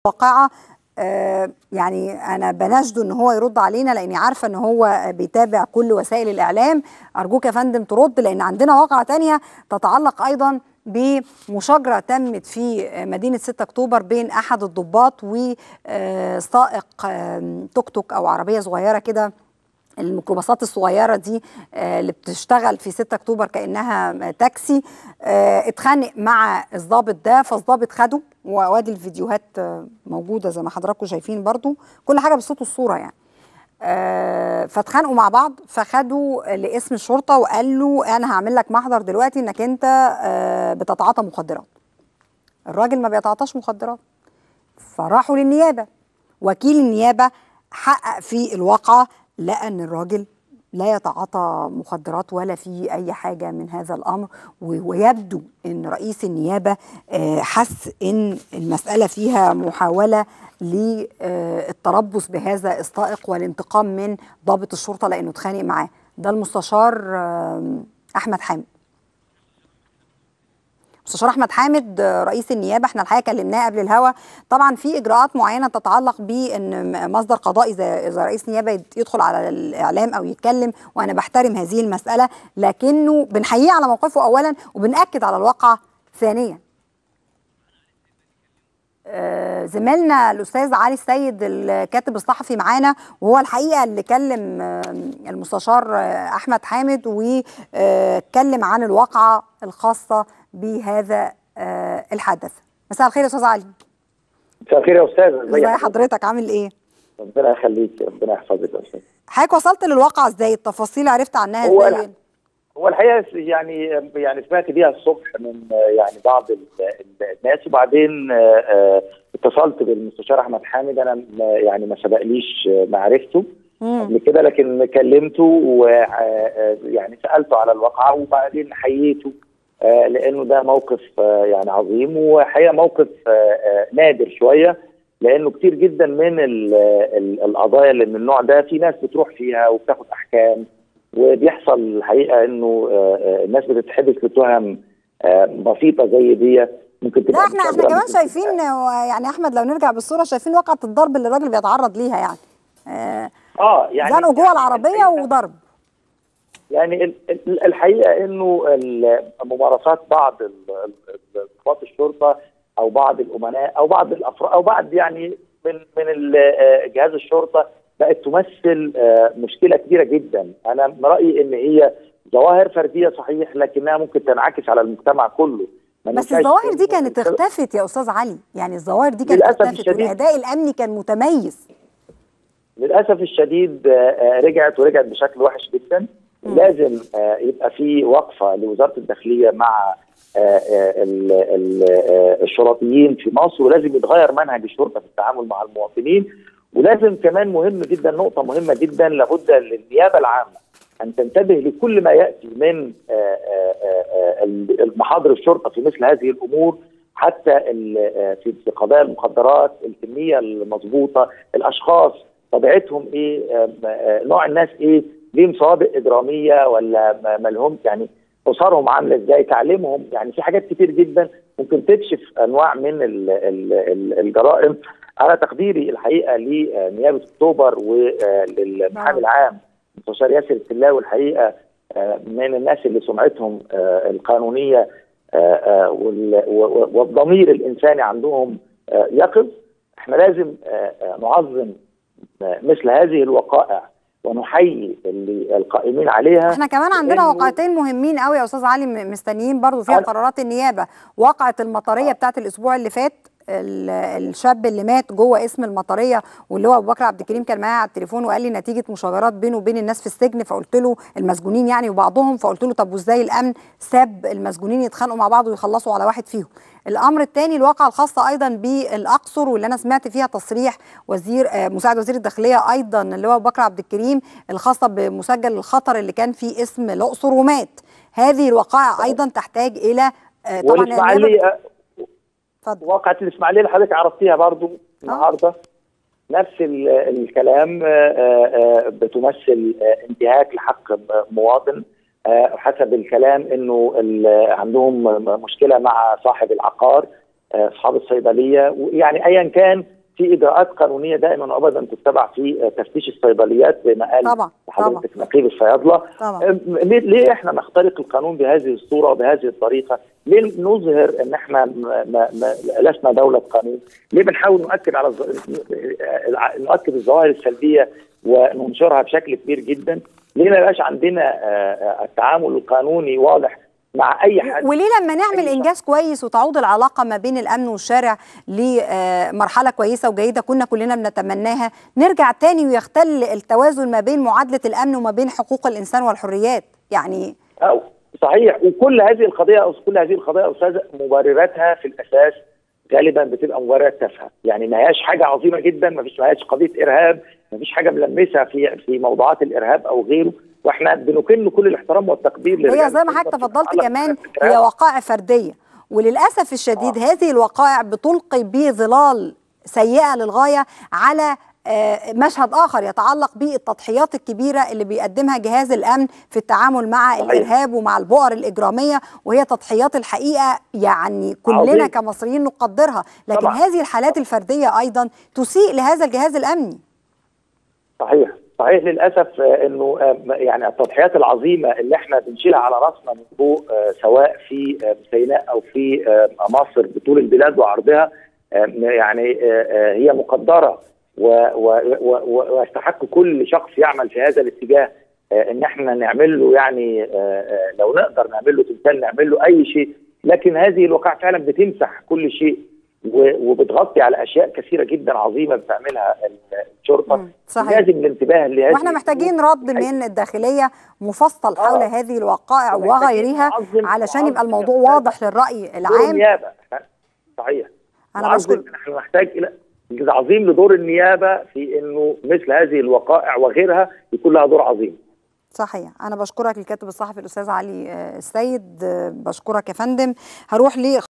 واقعة آه، يعني انا بناشده ان هو يرد علينا لاني عارفه ان هو بيتابع كل وسائل الاعلام ارجوك يا فندم ترد لان عندنا واقعه تانية تتعلق ايضا بمشاجره تمت في مدينه 6 اكتوبر بين احد الضباط وسائق توك توك او عربيه صغيره كده الميكروباصات الصغيره دي آه، اللي بتشتغل في 6 اكتوبر كانها تاكسي آه، اتخانق مع الضابط ده فالضابط خده وادي الفيديوهات آه، موجوده زي ما حضراتكم شايفين برضو كل حاجه بالصوت والصوره يعني آه، فاتخانقوا مع بعض فخدوا لاسم الشرطه وقال له انا هعمل لك محضر دلوقتي انك انت آه، بتتعاطى مخدرات الراجل ما بيتعاطاش مخدرات فراحوا للنيابه وكيل النيابه حقق في الواقعه لقى ان الراجل لا يتعاطى مخدرات ولا في اي حاجه من هذا الامر و- ويبدو ان رئيس النيابه آه، حس ان المساله فيها محاوله للتربص بهذا السائق والانتقام من ضابط الشرطه لانه اتخانق معاه ده المستشار آه، احمد حامد مستشار احمد حامد آه، رئيس النيابه احنا الحقيقه كلمناه قبل الهوا طبعا في اجراءات معينه تتعلق بان م- مصدر قضائي زي زي رئيس نيابه يد- يدخل على الاعلام او يتكلم وانا بحترم هذه المساله لكنه بنحييه على موقفه اولا وبناكد على الواقع ثانيا آه، زميلنا الاستاذ علي السيد الكاتب الصحفي معانا وهو الحقيقه اللي كلم آه، المستشار آه، احمد حامد واتكلم عن الواقعه الخاصه بهذا آه، الحدث مساء الخير يا استاذ علي مساء الخير يا استاذ ازي حضرتك عامل ايه ربنا يخليك ربنا يحفظك يا استاذ حضرتك وصلت للواقعه ازاي التفاصيل عرفت عنها هو ازاي لا. هو الحقيقه يعني يعني سمعت بيها الصبح من يعني بعض ال- ال- الناس وبعدين آه، آه، اتصلت بالمستشار احمد حامد انا م- يعني ما سبقليش معرفته مم. قبل كده لكن كلمته ويعني سالته على الواقعه وبعدين حييته آه، لانه ده موقف آه، يعني عظيم وحقيقه موقف آه، آه، نادر شويه لانه كتير جدا من ال- ال- القضايا اللي من النوع ده في ناس بتروح فيها وبتاخد احكام وبيحصل الحقيقه انه آه، آه، الناس بتتحبس لتهم آه، بسيطه زي دي ممكن لا تبقى احنا احنا مشاجرة، كمان ممكن شايفين آه، يعني احمد لو نرجع بالصوره شايفين واقعه الضرب اللي الراجل بيتعرض ليها يعني آه، اه يعني زنقوا جوه العربيه الحقيقة- وضرب يعني ال- ال- الحقيقه انه ال- ممارسات بعض ال- ال- ضباط الشرطه او بعض الامناء او بعض الافراد او بعض يعني من من ال- آه، جهاز الشرطه بقت تمثل آه، مشكله كبيره جدا انا من رايي ان هي ظواهر فرديه صحيح لكنها ممكن تنعكس على المجتمع كله ما بس ننساش الظواهر دي إنه كانت اختفت يا استاذ علي يعني الظواهر دي كانت للأسف اختفت الشديد. والاداء الامني كان متميز للاسف الشديد آه، آه، رجعت ورجعت بشكل وحش جدا لازم آه، يبقى في وقفه لوزاره الداخليه مع آه، آه، ال- ال- آه، الشرطيين في مصر ولازم يتغير منهج الشرطه في التعامل مع المواطنين ولازم كمان مهم جدا نقطه مهمه جدا لابد للنيابه العامه ان تنتبه لكل ما ياتي من آه، آه، آه، ال- المحاضر الشرطه في مثل هذه الامور حتى ال- آه، في في قضايا المخدرات الكميه المضبوطه الاشخاص طبيعتهم ايه آه، آه، نوع الناس ايه ليهم سوابق اجراميه ولا ما- ما لهمش يعني اسرهم عامله ازاي تعليمهم يعني في حاجات كتير جدا ممكن تكشف انواع من ال ال ال الجرائم على تقديري الحقيقه لنيابه اكتوبر وللمحامي العام المستشار ياسر السلاوي الحقيقه آه، من الناس اللي سمعتهم آه، القانونيه آه، آه، وال- و- و- والضمير الانساني عندهم آه، يقظ احنا لازم آه، آه، نعظم آه، مثل هذه الوقائع ونحيي اللي القائمين عليها احنا كمان عندنا لأنه- واقعتين مهمين قوي يا استاذ علي م- مستنيين برضو فيها أنا- قرارات النيابه واقعه المطريه بتاعت الاسبوع اللي فات ال- الشاب اللي مات جوه اسم المطريه واللي هو ابو بكر عبد الكريم كان معايا على التليفون وقال لي نتيجه مشاجرات بينه وبين الناس في السجن فقلت له المسجونين يعني وبعضهم فقلت له طب وازاي الامن ساب المسجونين يتخانقوا مع بعض ويخلصوا على واحد فيهم الامر الثاني الواقعه الخاصه ايضا بالاقصر واللي انا سمعت فيها تصريح وزير آه، مساعد وزير الداخليه ايضا اللي هو ابو بكر عبد الكريم الخاصه بمسجل الخطر اللي كان فيه اسم الاقصر ومات هذه الوقائع ايضا تحتاج الى آه، طبعا النيابة والاسماعيليه اتفضل واقعه الاسماعيليه اللي حضرتك عرضتيها برضو النهارده نفس ال- الكلام آه، آه، بتمثل آه، انتهاك لحق مواطن آه، حسب الكلام انه ال- عندهم مشكله مع صاحب العقار اصحاب الصيدليه يعني ايا كان في اجراءات قانونيه دائما وابدا تتبع في تفتيش الصيدليات زي ما قال طبعا حضرتك نقيب الصيادله طبعا ليه, ليه احنا نخترق القانون بهذه الصوره وبهذه الطريقه؟ ليه نظهر ان احنا ما ما ما لسنا دوله قانون؟ ليه بنحاول نؤكد على نؤكد الظواهر السلبيه وننشرها بشكل كبير جدا؟ ليه ما يبقاش عندنا التعامل القانوني واضح مع اي حد وليه لما نعمل انجاز كويس وتعود العلاقه ما بين الامن والشارع لمرحله كويسه وجيده كنا كلنا بنتمناها نرجع تاني ويختل التوازن ما بين معادله الامن وما بين حقوق الانسان والحريات يعني أو صحيح وكل هذه القضيه او كل هذه القضايا استاذ مبرراتها في الاساس غالبا بتبقى مبررات تافهه يعني ما هياش حاجه عظيمه جدا ما فيش ما هياش قضيه ارهاب ما فيش حاجه ملمسها في في موضوعات الارهاب او غيره واحنا بنكن كل الاحترام والتقدير هي زي ما حضرتك تفضلت كمان هي وقائع فرديه وللاسف الشديد آه. هذه الوقائع بتلقي بظلال سيئه للغايه على مشهد اخر يتعلق بالتضحيات الكبيره اللي بيقدمها جهاز الامن في التعامل مع صحيح. الارهاب ومع البؤر الاجراميه وهي تضحيات الحقيقه يعني كلنا عظيم. كمصريين نقدرها لكن طبعا. هذه الحالات الفرديه ايضا تسيء لهذا الجهاز الامني صحيح صحيح للاسف انه يعني التضحيات العظيمه اللي احنا بنشيلها على راسنا من فوق سواء في سيناء او في مصر بطول البلاد وعرضها يعني هي مقدره ويستحق كل شخص يعمل في هذا الاتجاه ان احنا نعمل له يعني لو نقدر نعمل له تمثال نعمل له اي شيء لكن هذه الوقائع فعلا بتمسح كل شيء وبتغطي على اشياء كثيره جدا عظيمه بتعملها الشرطه صحيح. لازم الانتباه لهذه واحنا محتاجين رد من الداخليه مفصل حول آه. هذه الوقائع وغيرها علشان يبقى الموضوع واضح للراي العام النيابه صحيح انا بشكر احنا نحتاج الى عظيم لدور النيابه في انه مثل هذه الوقائع وغيرها يكون لها دور عظيم صحيح انا بشكرك الكاتب الصحفي الاستاذ علي السيد بشكرك يا فندم هروح ل